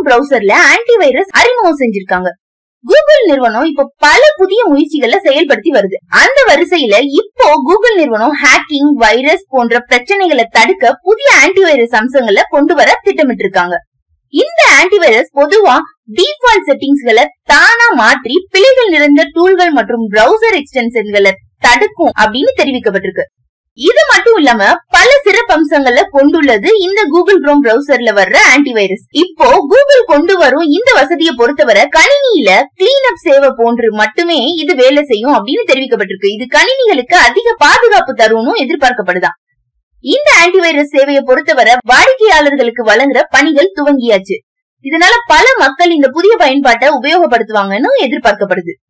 பிரவுசர்ல antivirus அறிமுகம் செஞ்சிருக்காங்க Google நிறுவனம் இப்ப பல புதிய முயற்சிகளை செயல்படுத்தி வருது அந்த வரிசையில இப்போ கூகுள் நிறுவனம் ஹேக்கிங் வைரஸ் போன்ற பிரச்சனைகளை தடுக்க புதிய ஆன்டிவைரஸ் அம்சங்களை கொண்டு வர திட்டமிட்டு இருக்காங்க இந்த ஆன்டிவைரஸ் பொதுவா டிஃபால்ட் செட்டிங்ஸ்களை தானா மாற்றி பிழைகள் நிறைந்த டூல்கள் மற்றும் பிரவுசர் எக்ஸ்டென்ஷன்களை தடுக்கும் அப்படின்னு தெரிவிக்கப்பட்டிருக்கு இது மட்டும் இல்லாம பல சிறப்பம்சங்களை கொண்டுள்ளது இந்த கூகுள் குரோம் பிரவுசர்ல வர்ற ஆன்டிவைரஸ் இப்போ கூகுள் கொண்டு வரும் இந்த வசதியை பொறுத்தவரை கணினியில கிளீன் அப் சேவை போன்று மட்டுமே இது வேலை செய்யும் அப்படின்னு தெரிவிக்கப்பட்டிருக்கு இது கணினிகளுக்கு அதிக பாதுகாப்பு தரும்னு எதிர்பார்க்கப்படுதான் இந்த ஆன்டிவைரஸ் சேவையை பொறுத்தவரை வாடிக்கையாளர்களுக்கு வழங்குற பணிகள் துவங்கியாச்சு இதனால பல மக்கள் இந்த புதிய பயன்பாட்டை உபயோகப்படுத்துவாங்கன்னு எதிர்பார்க்கப்படுது